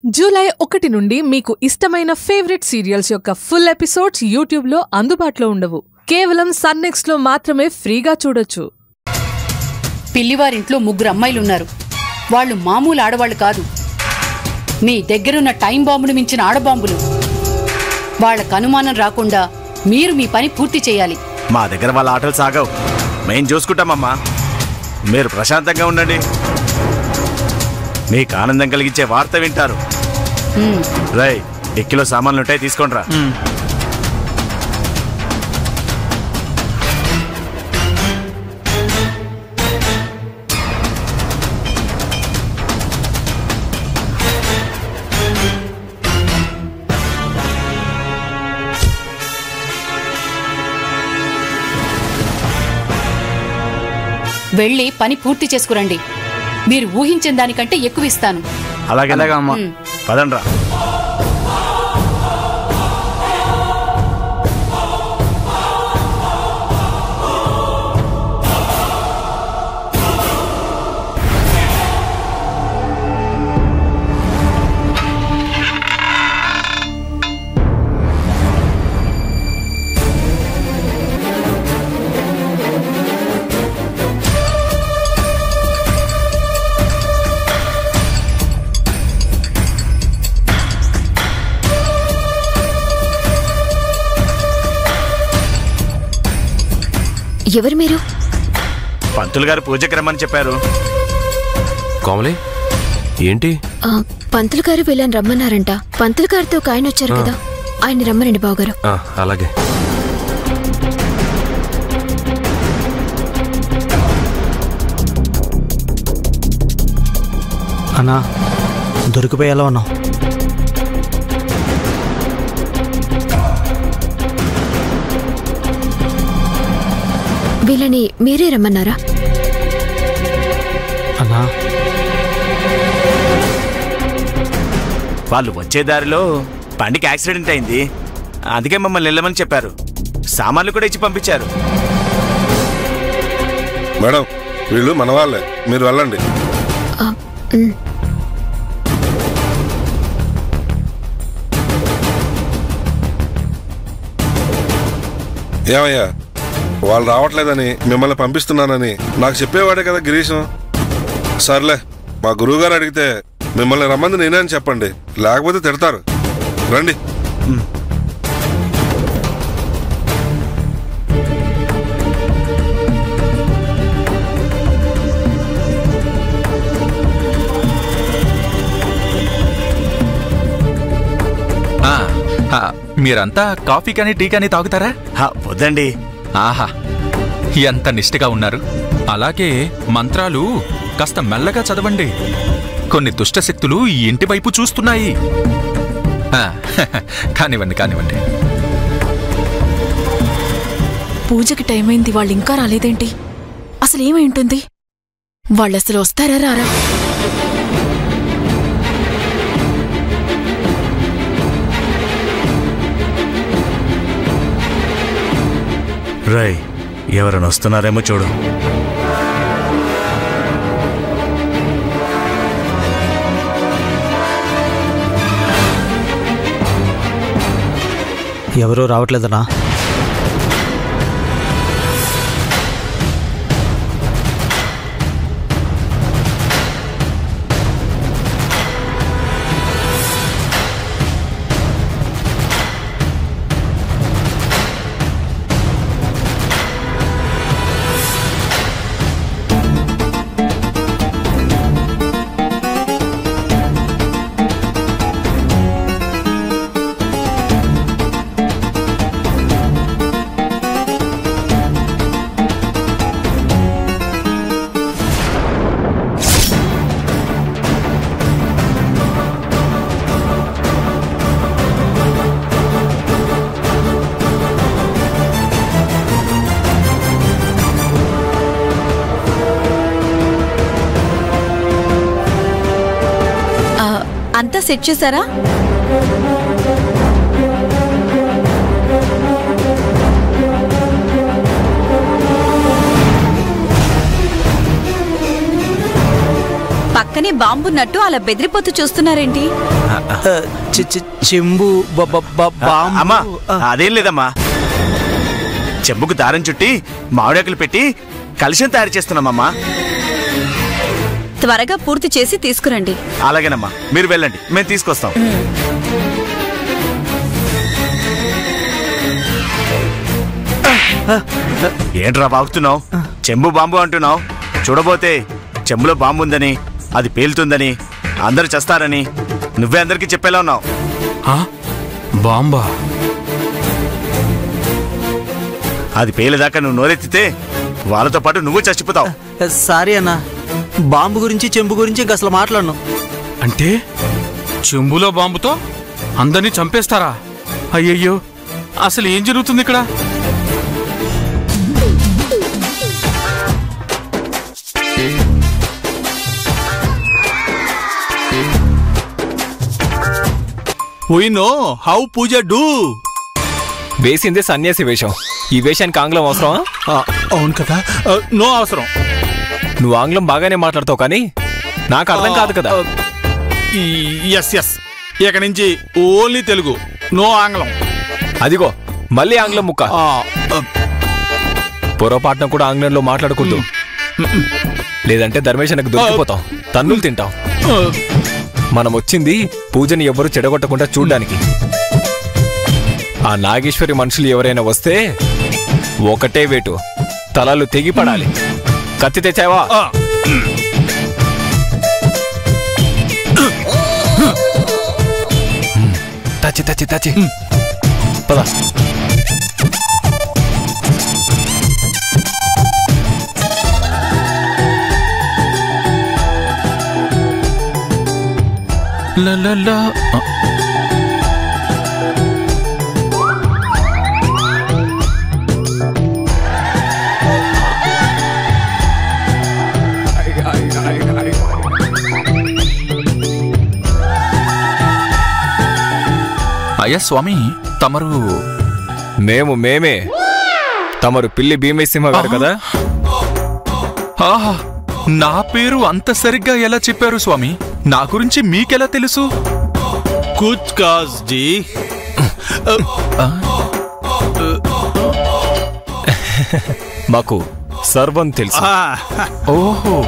July ఒకటి నుండి మీకు ఇష్టమైన ఫేవరెట్ సీరియల్స్ యొక్క ఫుల్ ఎపిసోడ్స్ యూట్యూబ్లో అందుబాటులో ఉండవు కేవలం సన్నెక్స్లో మాత్రమే ఫ్రీగా చూడొచ్చు పిల్లివారింట్లో ముగ్గురు అమ్మాయిలున్నారు వాళ్ళు మామూలు ఆడవాళ్ళు కాదు మీ దగ్గరున్న టైం బాంబును మించిన ఆడబాంబులు వాళ్ళకు అనుమానం రాకుండా మీరు మీ పని పూర్తి చేయాలి మా దగ్గర వాళ్ళ ఆటలు సాగవు మేం చూసుకుంటామమ్మా మీరు ప్రశాంతంగా ఉండండి మీకు ఆనందం కలిగించే వార్త వింటారు ఉమ్, రై ఎక్కిలో సామాన్లు ఉంటాయి తీసుకోండి రా వెళ్ళి పని పూర్తి చేసుకురండి మీరు ఊహించిన దానికంటే ఎక్కువ ఇస్తాను అలాగే అమ్మా ఉమ్. పదండి రా ఎవరు మీరు పంతులు గారు పూజకి రమ్మని చెప్పారు కోమలి ఏంటి ఆ, పంతులు గారు వీళ్ళని రమ్మన్నారంట పంతులు గారితో ఒక ఆయన వచ్చారు కదా ఆయన రమ్మనండి బావగారు ఆ, అలాగే అన్నా దొరికిపోయేలా ఉన్నాం వీళ్ళని మీరే రమ్మన్నారా అన్నా వాళ్ళు వచ్చే దారిలో బండికి యాక్సిడెంట్ అయింది అందుకే మమ్మల్ని వెళ్ళమని చెప్పారు సామాన్లు కూడా ఇచ్చి పంపించారు మేడం వీళ్ళు మన వాళ్ళే మీరు వెళ్ళండి ఆ, ఉమ్, ఏమయ్యా వాళ్ళు రావట్లేదని మిమ్మల్ని పంపిస్తున్నానని నాకు చెప్పేవాడే కదా గిరీశం సర్లే మా గురువుగారు అడిగితే మిమ్మల్ని రమ్మంది నేనే అని చెప్పండి లేకపోతే తిడతారు రండి ఆ, ఆ, మీరంతా కాఫీ కానీ టీ కానీ తాగుతారా హా, వద్దండి ఆహా ఎంత నిష్ఠగా ఉన్నారు అలాగే మంత్రాలు కాస్త మెల్లగా చదవండి కొన్ని దుష్టశక్తులు ఈ ఇంటి వైపు చూస్తున్నాయి ఆ, కానివ్వండి కానివ్వండి పూజకి టైం అయింది వాళ్ళు ఇంకా రాలేదేంటి అసలు ఏమై ఉంటుంది వాళ్ళు అసలు వస్తారా రారా రై ఎవరైనా వస్తున్నారేమో చూడు ఎవరూ రావట్లేదన్నా అంతా సెట్ చేశారా పక్క పక్కనే బాంబున్నట్టు అలా బెదిరిపోతూ చూస్తున్నారేంటి ఆ, చి- చి- చెంబు బ- బ- బ- బాంబు. అమ్మా ఆ, అదేం లేదమ్మా చెంబుకు దారం చుట్టి మామిడాకులు పెట్టి కలుషం తయారు చేస్తున్నామమ్మా త్వరగా పూర్తి చేసి తీసుకురండి అలాగేనమ్మా మీరు వెళ్ళండి మేము తీసుకొస్తాం ఏంట్రా బాగుతున్నావు చెంబు బాంబు అంటున్నావు చూడబోతే చెంబులో బాంబు ఉందని అది పేలుతుందని అందరూ చేస్తారని నువ్వే అందరికీ చెప్పేలా ఉన్నావు ఆ? బాంబా అది పేలేదాకా నువ్వు నోరెత్తితే వాళ్ళతో పాటు నువ్వు చచ్చిపోతావు సారీ అన్న బాంబు గురించి చెంబు గురించి ఇంక అసలు మాట్లాడను అంటే చెంబులో బాంబుతో అందరినీ చంపేస్తారా అయ్యయ్యో అసలు ఏం జరుగుతుంది ఇక్కడ we know how Pooja do వేసిందే సన్యాసి వేషం ఈ వేషానికి ఆంగ్లం అవసరమా అవును కదా నో అవసరం నువ్వు ఆంగ్లం బాగానే మాట్లాడతావు కానీ నాకు అర్థం కాదు కదా ఎస్ ఎస్ ఇక నుంచి ఓన్లీ తెలుగు నో ఆంగ్లం అదిగో మళ్ళీ ఆంగ్లం ముక్క ఆ, ఆ, పొరపాటున కూడా ఆంగ్లంలో మాట్లాడకూడదు లేదంటే ధర్మేశానికి దొరికిపోతాం తన్నులు తింటాం ఆ, మనం వచ్చింది పూజని ఎవ్వరూ చెడగొట్టకుండా చూడ్డానికి ఆ నాగేశ్వరి మనుషులు ఎవరైనా వస్తే ఒకటే వేటు తలలు తెగి పడాలి కత్తి తెచ్చావా ఆ. తచ్చి తచ్చి తచ్చి పద ల, ల, ల. ఆ, అయ్యా స్వామి తమరు మేము మేమే తమరు పిల్లి భీమేసింహ గారు కదా ఆహా నా పేరు అంత సరిగ్గా ఎలా చెప్పారు స్వామి నా గురించి మీకెలా తెలుసు కుచ్ కాజ్ జీ మాకు సర్వం తెలుసు ఆ, ఓహో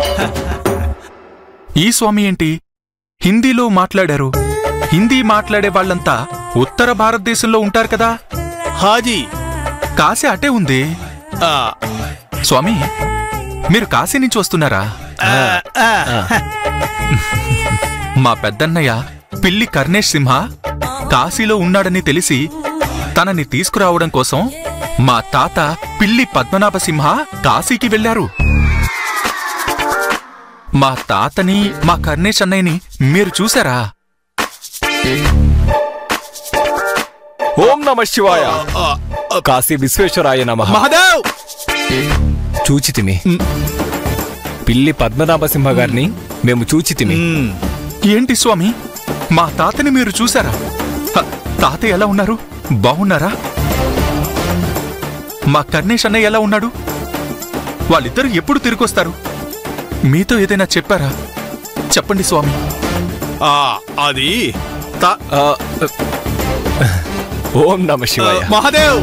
ఈ స్వామి ఏంటి హిందీలో మాట్లాడారు హిందీ మాట్లాడే వాళ్ళంతా ఉత్తర భారతదేశంలో ఉంటారు కదా హాజీ కాశీ అటే ఉంది ఆ, స్వామి మీరు కాశీ నుంచి వస్తున్నారా ఆ, ఆ. మా పెద్దన్నయ్య పిల్లి కర్ణేష్ సింహ కాశీలో ఉన్నాడని తెలిసి తనని తీసుకురావడం కోసం మా తాత పిల్లి పద్మనాభ సింహ కాశీకి వెళ్లారు మా తాతని మా కర్ణేష్ అన్నయ్యని మీరు చూసారా ఓం నమ శివాయ కాశీ విశ్వేశ్వరాయ నమ మహాదేవ్ చూచితిమి పిల్లి పద్మనాభసింహ గారిని మేము చూచితిమి మ్, ఏంటి స్వామి మా తాతని మీరు చూసారా హ, తాత ఎలా ఉన్నారు బాగున్నారా మా కర్ణేష్ అన్నయ్య ఎలా ఉన్నాడు వాళ్ళిద్దరూ ఎప్పుడు తిరిగొస్తారు మీతో ఏదైనా చెప్పారా చెప్పండి స్వామి ఆ, అది త- ఆ, ఓం నమ శివాయ మహాదేవ్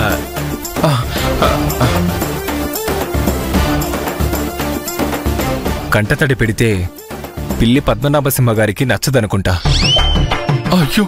కంటతడి పెడితే పిల్లి పద్మనాభసింహ గారికి నచ్చదనుకుంటా అయ్యో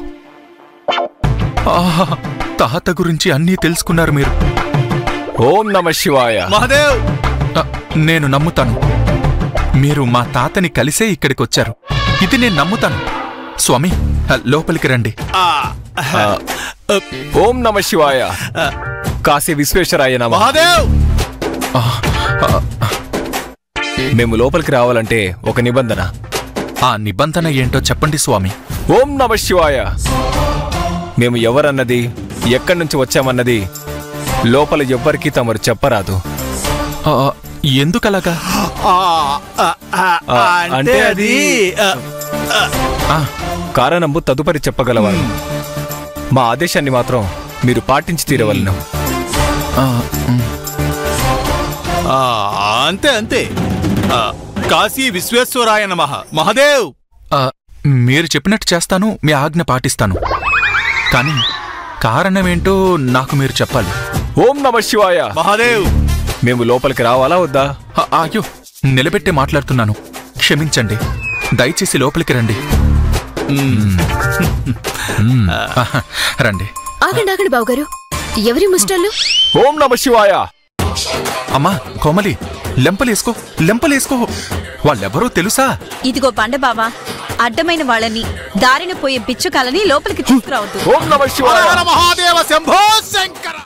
ఆహా తాత గురించి అన్నీ తెలుసుకున్నారు మీరు ఓం నమ శివాయ మహాదేవ్ ఆ, నేను నమ్ముతాను మీరు మా తాతని కలిసే ఇక్కడికొచ్చారు ఇది నేను నమ్ముతాను స్వామి ఆ, లోపలికి రండి ఆ, ఆ, ఓం నమ శివాయ కాశీ విశ్వేశ్వరాయ నమ మహాదేవ్ ఆ, ఆ, మేము లోపలికి రావాలంటే ఒక నిబంధన ఆ నిబంధన ఏంటో చెప్పండి స్వామి ఓం నమ శివాయ మేము ఎవరన్నది ఎక్కడి నుంచి వచ్చామన్నది లోపల ఎవ్వరికీ తమరు చెప్పరాదు ఆ, ఎందుకలాగా ఆ, ఆ, ఆ, ఆ, అంటే అంటే అది ఆ, ఆ, కారణంబు తదుపరి చెప్పగలవారు మా ఆదేశాన్ని మాత్రం మీరు పాటించి తీరవలను ఆ, ఉమ్. ఆ, అంతే అంతే ఆ, కాశీ విశ్వేశ్వరాయ నమ మహదేవ్ ఆ, మీరు చెప్పినట్టు చేస్తాను మీ ఆజ్ఞ పాటిస్తాను కానీ కారణమేంటో నాకు మీరు చెప్పాలి ఓం నమ శివాయ మహాదేవ్ మేము లోపలికి రావాలా వద్దా ఆ, అయ్యో నిలబెట్టే మాట్లాడుతున్నాను క్షమించండి దయచేసి లోపలికి రండి మ్మ్. ఆహా, రండి ఆగండి ఆగండి బావగారు ఎవరి ముస్టాళ్ళు ఓం నమ శివాయ అమ్మా కోమలి లెంపలేసుకో లెంపలేసుకో వాళ్ళెవరో తెలుసా ఇదిగో బండబావా అడ్డమైన వాళ్ళని దారిన పోయే బిచ్చుకాలని లోపలికి తీసుకురావద్దు ఓం నమ హర హర మహాదేవ శంభో శంకర